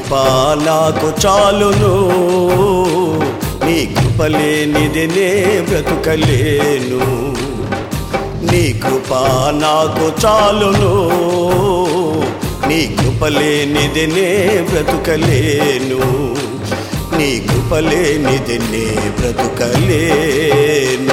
కృప నాకు చాలును నీ కృప లేనిది నే బ్రతుకలేను నీ కృప నాకు చాలును నీ కృప లేనిది నే బ్రతుకలేను నీ కృప లేనిది నే బ్రతుకలేను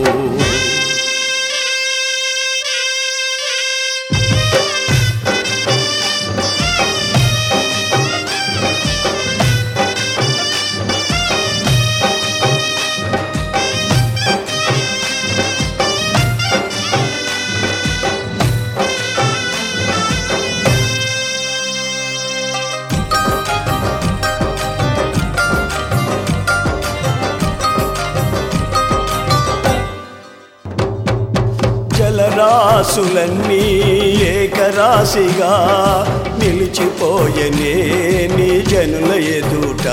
జలరాశులన్నీ ఏకరాశిగా నిలిచిపోయనే నీ జనుల ఎదుట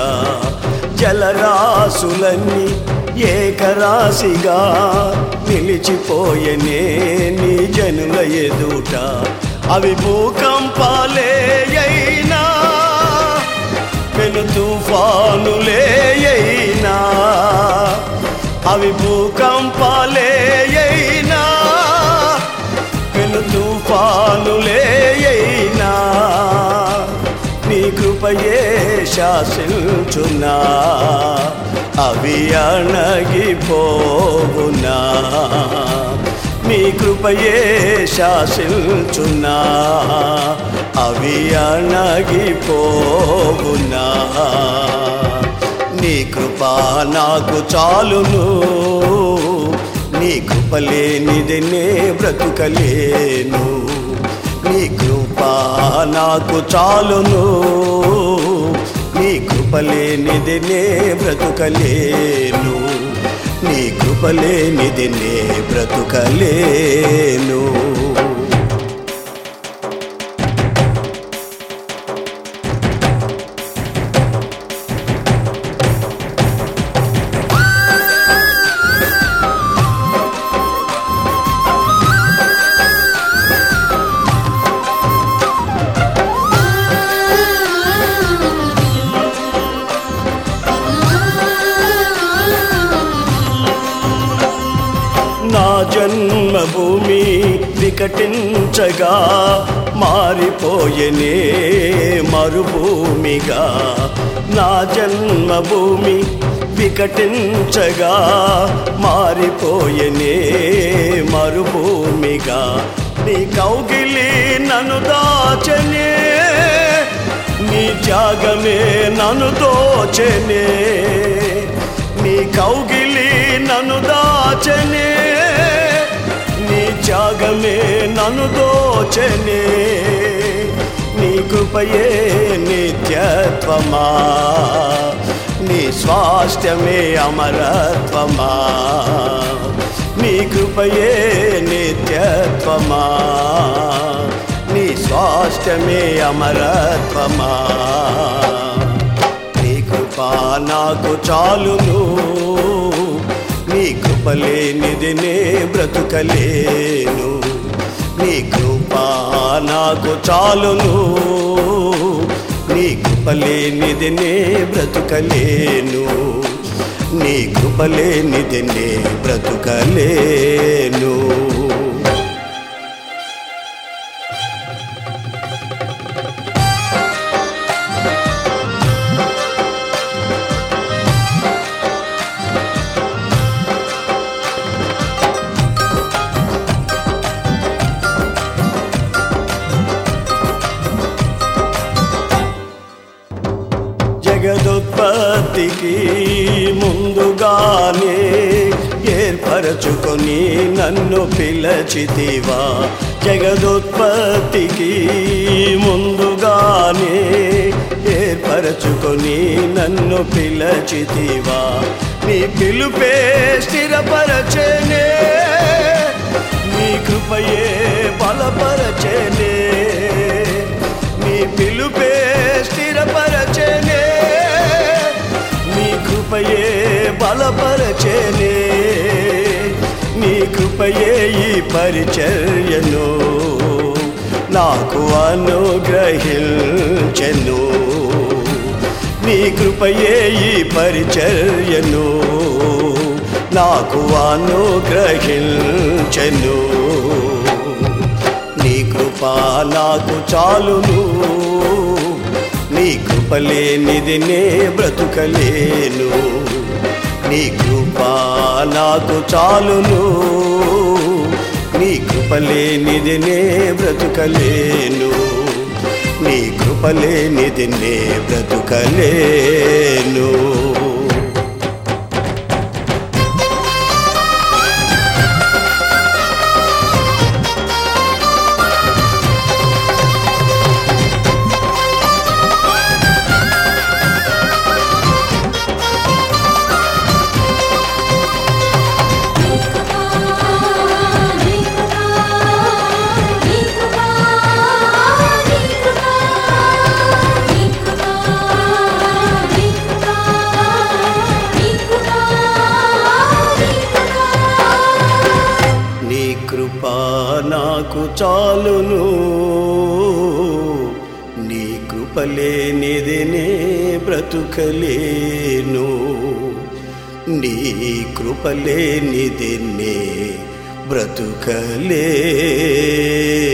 జలరాశులన్నీ ఏకరాశిగా నిలిచిపోయనే నీ జనుల ఎదుట అవి భూకంపాలే అయినా పెను తుఫానులే అయినా అవి భూకంపాలే అయినా పెను తుఫానులే అయినా నీ కృపయే శాసించునా అవి అణగిపోవునా నీ కృపయే శాసించునా అవి అణగిపోవునా నీ కృప నాకు చాలును నీ కృప లేనిది నే బ్రతుకలేను నీ కృప నాకు చాలును నీ కృప లేనిది నే బ్రతుకలేను నీ కృప లేనిది నే బ్రతుకలేను నా జన్మభూమి వికటించగా మారిపోయనే మరుభూమిగా నా జన్మభూమి వికటించగా మారిపోయనే మరుభూమిగా నీ కౌగిలి నన్ను దాచనే నీ త్యాగమే నన్ను దోచనే నీ కౌగిలి నన్ను దాచనే నీ త్యాగమే నన్ను దోచనే నీ కృపయే నిత్యత్వమా నీ స్వాస్థ్యమే అమరత్వమా నీ కృపయే నిత్యత్వమా నీ స్వాస్థ్యమే అమరత్వమా నీ కృప నాకు చాలును నీ కృప లేనిది నే బ్రతుకలేను నీ కృప నాకు చాలును నీ కృప లేనిది నే బ్రతుకలేను నీ కృప లేనిది నే బ్రతుకలేను జగదుత్పత్తికి ముందుగానే ఏర్పరచుకొని నన్ను పిలచితివా జగదుత్పత్తికి ముందుగానే ఏర్పరచుకొని నన్ను పిలచితివా నీ పిలుపే స్థిరపరచనే నీ కృపయే బలపరచనే నీ పిలుపే స్థిరపరచనే నీ కృపయే బలపరచనే నీ కృపయే ఈ పరిచర్యను నాకు అనుగ్రహించెను నీ కృపయే ఈ పరిచర్యను నాకు అనుగ్రహించెను నీ కృప నాకు చాలును నీ కృప లేనిది నే బ్రతుకలేను నీ కృప నాకు చాలును నీ కృప లేనిది నే బ్రతుకలేను నీ కృప లేనిది నే బ్రతుకలేను నీ కృప నాకు చాలును నీ కృప లేనిది నే బ్రతుకలేను నీ కృప లేనిది నే బ్రతుకలేను